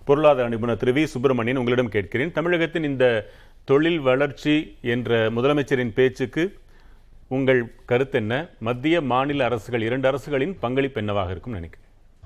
பொருளாதார நிபுணர் திரு வி சுப்பிரமணியன் உங்களிடம் கேட்கிறேன் தமிழகத்தின் இந்த தொழில் வளர்ச்சி என்ற முதலமைச்சரின் பேச்சுக்கு உங்கள் கருத்து என்ன மத்திய மாநில அரசுகள் இரண்டு அரசுகளின் பங்களிப்பு என்னவாக இருக்கும் நினைக்கிறேன்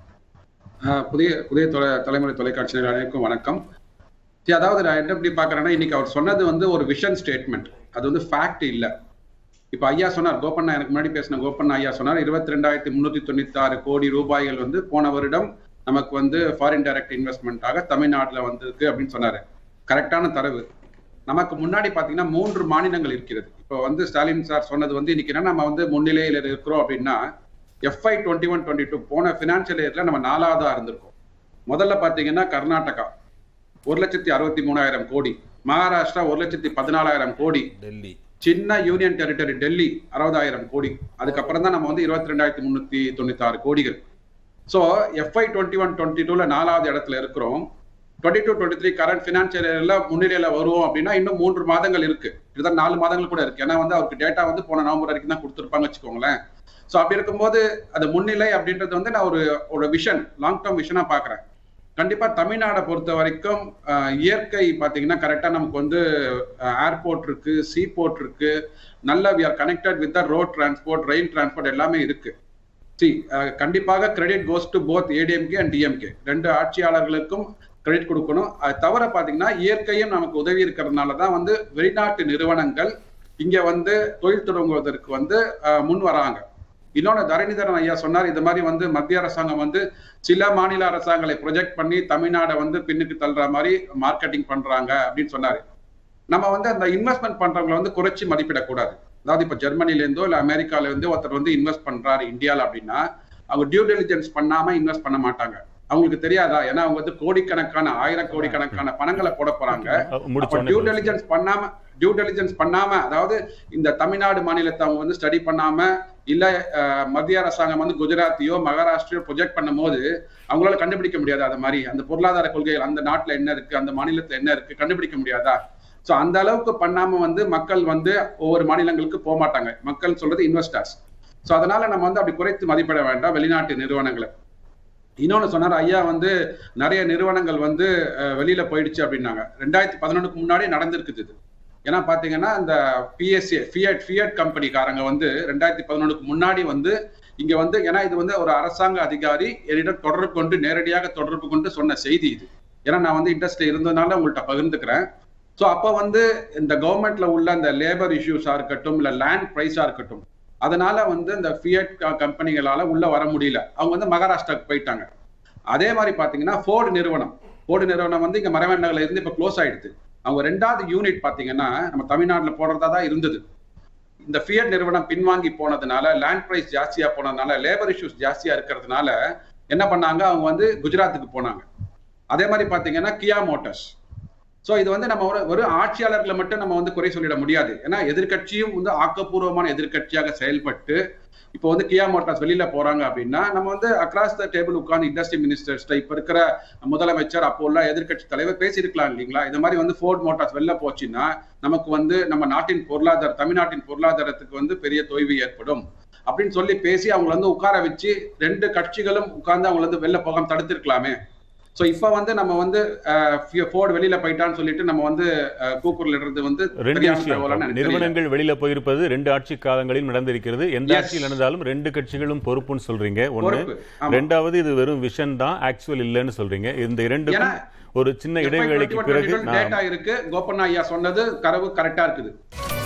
ஆஹ் புதிய புதிய தொலை தலைமுறை தொலைக்காட்சிகள் அனைவருக்கும் வணக்கம் சரி, அதாவது நான் என்ன எப்படி பார்க்கறேன்னா இன்னைக்கு அவர் சொன்னது வந்து ஒரு விஷன் ஸ்டேட்மெண்ட் அது வந்து ஃபேக்ட் இல்ல இப்ப ஐயா சொன்னார் கோபண்ணா எனக்கு முன்னாடி பேசின கோபண்ணா ஐயா சொன்னார் இருபத்தி ரெண்டாயிரத்தி முன்னூத்தி தொண்ணூத்தி ஆறு கோடி ரூபாய்கள் வந்து போன வருடம் நமக்கு வந்து ஃபாரின் டைரக்ட் இன்வெஸ்ட்மெண்ட்டாக தமிழ்நாட்டுல வந்திருக்கு அப்படின்னு சொன்னாரு கரெக்டான தரவு நமக்கு முன்னாடி பாத்தீங்கன்னா மூன்று மாநிலங்கள் இருக்கிறது இப்போ வந்து ஸ்டாலின் சார் சொன்னது வந்து இன்னைக்கு என்ன நம்ம வந்து முன்னிலையில இருக்கிறோம் அப்படின்னா FY twenty one twenty two போன ஃபினான்ஷியல் இயர்ல நம்ம நாலாவதா இருந்திருக்கோம் முதல்ல பாத்தீங்கன்னா கர்நாடகா ஒரு லட்சத்தி அறுபத்தி மூணாயிரம் கோடி மகாராஷ்டிரா ஒரு லட்சத்தி பதினாலாயிரம் கோடி டெல்லி சின்ன யூனியன் டெரிட்டரி டெல்லி அறுபதாயிரம் கோடி அதுக்கப்புறம் தான் நம்ம வந்து இருபத்தி ரெண்டாயிரத்தி முன்னூத்தி தொண்ணூத்தி ஆறு கோடிகள் so FY twenty one twenty டூல நாலாவது இடத்துல இருக்கிறோம் twenty two twenty three current financial இயர்ல முன்னிலையில வருவோம் அப்படின்னா இன்னும் மூன்று மாதங்கள் இருக்கு இதுதான் நாலு மாதங்கள் கூட இருக்கு ஏன்னா வந்து அவருக்கு டேட்டா வந்து போன நவம்பர் வரைக்கும் தான் கொடுத்துருப்பாங்க வச்சுக்கோங்களேன் ஸோ அப்படி இருக்கும்போது அது முன்னிலை அப்படின்றது வந்து நான் ஒரு ஒரு விஷன் லாங் டேர்ம் விஷனா பாக்குறேன் கண்டிப்பா தமிழ்நாடை பொறுத்த வரைக்கும் அஹ், இயற்கை பாத்தீங்கன்னா கரெக்டா நமக்கு வந்து ஏர்போர்ட் இருக்கு சீ போர்ட் இருக்கு நல்ல we are connected with the road transport rail transport எல்லாமே இருக்கு சி கண்டிப்பாக credit goes to both ADMK and DMK ரெண்டு ஆட்சியாளர்களுக்கும் கிரெடிட் கொடுக்கணும் அது தவிர பாத்தீங்கன்னா இயற்கையும் நமக்கு உதவி இருக்கிறதுனால தான் வந்து வெளிநாட்டு நிறுவனங்கள் இங்க வந்து தொழில் தொடங்குவதற்கு வந்து அஹ், முன் வராங்க இன்னொன்னு தரணிதரன் ஐயா சொன்னார் இந்த மாதிரி வந்து மத்திய அரசாங்கம் வந்து சில மாநில அரசாங்கங்களை ப்ரொஜெக்ட் பண்ணி தமிழ்நாடை வந்து பின்னுக்கு தள்ளுற மாதிரி மார்க்கெட்டிங் பண்றாங்க அப்படின்னு சொன்னாரு நம்ம வந்து அந்த இன்வெஸ்ட்மெண்ட் பண்றவங்களை வந்து குறைச்சி மதிப்பிடக்கூடாது அதாவது இப்ப ஜெர்மனில இருந்தோ இல்ல அமெரிக்கால இருந்தோ ஒருத்தர் வந்து இன்வெஸ்ட் பண்றாரு இந்தியால அப்படின்னா அவங்க டியூ டெலிஜென்ஸ் பண்ணாம இன்வெஸ்ட் பண்ண மாட்டாங்க அவங்களுக்கு தெரியாதா ஏன்னா அவங்க வந்து கோடிக்கணக்கான ஆயிரம் கோடிக்கணக்கான பணங்களை போட போறாங்க முடிச்ச அப்ப டியூ உடனே டெலிஜென்ஸ் பண்ணாம டியூ டெலிஜென்ஸ் பண்ணாம அதாவது இந்த தமிழ்நாடு மாநிலத்தை அவங்க வந்து ஸ்டடி பண்ணாம இல்ல அஹ், மத்திய அரசாங்கம் வந்து குஜராத்தியோ மகாராஷ்டிரையோ ப்ரொஜெக்ட் பண்ணும் போது அவங்களால கண்டுபிடிக்க முடியாது அது மாதிரி அந்த பொருளாதார கொள்கைகள் அந்த நாட்டுல என்ன இருக்கு அந்த மாநிலத்துல என்ன இருக்கு கண்டுபிடிக்க முடியாதா சோ அந்த அளவுக்கு பண்ணாம வந்து மக்கள் வந்து ஒவ்வொரு மாநிலங்களுக்கு போக மாட்டாங்க மக்கள் சொல்றது இன்வெஸ்டர்ஸ் சோ அதனால நம்ம வந்து அப்படி குறைத்து மதிப்பிட வேண்டாம் வெளிநாட்டு நிறுவனங்களை இன்னொன்னு சொன்னார் ஐயா வந்து நிறைய நிறுவனங்கள் வந்து அஹ், வெளியில போயிடுச்சு அப்படின்னாங்க ரெண்டாயிரத்தி பதினொன்னுக்கு முன்னாடி நடந்திருக்குது இது ஏன்னா பாத்தீங்கன்னா இந்த பிஎஸ்சி ஃபியட் ஃபியட் கம்பெனிக்காரங்க வந்து ரெண்டாயிரத்தி பதினொன்னுக்கு முன்னாடி வந்து இங்க வந்து ஏன்னா இது வந்து ஒரு அரசாங்க அதிகாரி என்னிடம் தொடர்பு கொண்டு நேரடியாக தொடர்பு கொண்டு சொன்ன செய்தி இது ஏன்னா நான் வந்து இண்டஸ்ட்ரி இருந்ததுனால உங்கள்கிட்ட பகிர்ந்துக்கிறேன் ஸோ அப்போ வந்து இந்த கவர்மெண்ட்ல உள்ள அந்த லேபர் இஷ்யூஸா இருக்கட்டும் இல்ல லேண்ட் பிரைஸா இருக்கட்டும் அதனால வந்து இந்த ஃபியட் கம்பெனிகளால உள்ள வர முடியல அவங்க வந்து மகாராஷ்டிராக்கு போயிட்டாங்க அதே மாதிரி பாத்தீங்கன்னா ஃபோர்டு நிறுவனம் ஃபோர்டு நிறுவனம் வந்து இங்க மரவண்ணகர்ல இருந்து இப்ப க்ளோஸ் ஆயிடுது அவங்க ரெண்டாவது யூனிட் பாத்தீங்கன்னா நம்ம தமிழ்நாட்டுல போடுறதா தான் இருந்தது இந்த ஃபியட் நிறுவனம் பின்வாங்கி போனதுனால லேண்ட் பிரைஸ் ஜாஸ்தியா போனதுனால லேபர் இஷ்யூஸ் ஜாஸ்தியா இருக்கிறதுனால என்ன பண்ணாங்க அவங்க வந்து குஜராத்துக்கு போனாங்க அதே மாதிரி பாத்தீங்கன்னா கியா மோட்டார்ஸ் சோ இது வந்து நம்ம ஒரு ஒரு ஆட்சியாளர்களை மட்டும் நம்ம வந்து குறை சொல்லிட முடியாது ஏன்னா எதிர்க்கட்சியும் வந்து ஆக்கப்பூர்வமான எதிர்க்கட்சியாக செயல்பட்டு இப்போ வந்து கியா மோட்டார்ஸ் வெளியில போறாங்க அப்படின்னா நம்ம வந்து அக்ராஸ் த டேபிள் உட்கார்ந்து இண்டஸ்ட்ரி மினிஸ்டர்ஸ்ட இப்ப இருக்கிற முதலமைச்சர் அப்போ உள்ள எதிர்க்கட்சி தலைவர் பேசியிருக்கலாம் இல்லைங்களா இந்த மாதிரி வந்து ஃபோர்ட் மோட்டார்ஸ் வெளில போச்சுன்னா நமக்கு வந்து நம்ம நாட்டின் பொருளாதார தமிழ்நாட்டின் பொருளாதாரத்துக்கு வந்து பெரிய தொய்வு ஏற்படும் அப்படின்னு சொல்லி பேசி அவங்களை வந்து உட்கார வச்சு ரெண்டு கட்சிகளும் உட்கார்ந்து அவங்களை வந்து வெளில போகாம தடுத்திருக்கலாமே சோ இப்ப வந்து நம்ம வந்து ஃபோர்டு வெளியில போயிட்டான்னு சொல்லிட்டு நம்ம வந்து அஹ், கூக்குரல் இடுறது வந்து ரெண்டு சரியான விஷயம் தகவலான்னு எனக்கு தெரியல. நிறுவனங்கள் வெளியில போயிருப்பது ரெண்டு ஆட்சி காலங்களில் நடந்திருக்கிறது எந்த Yes. ஆட்சியில் நடந்தாலும் ரெண்டு கட்சிகளும் பொறுப்புன்னு சொல்றீங்க ஒண்ணு பொறுப்பு. ஆமா. ரெண்டாவது இது வெறும் விஷன் தான் ஆக்சுவல் இல்லைன்னு சொல்றீங்க இந்த இரண்டுக்கும் ஏன்னா, ஒரு சின்ன இடைவேளைக்கு பிறகு நான் டேட்டா இருக்கு கோபண்ணா ஐயா சொன்னது கரவு கரெக்டா இருக்குது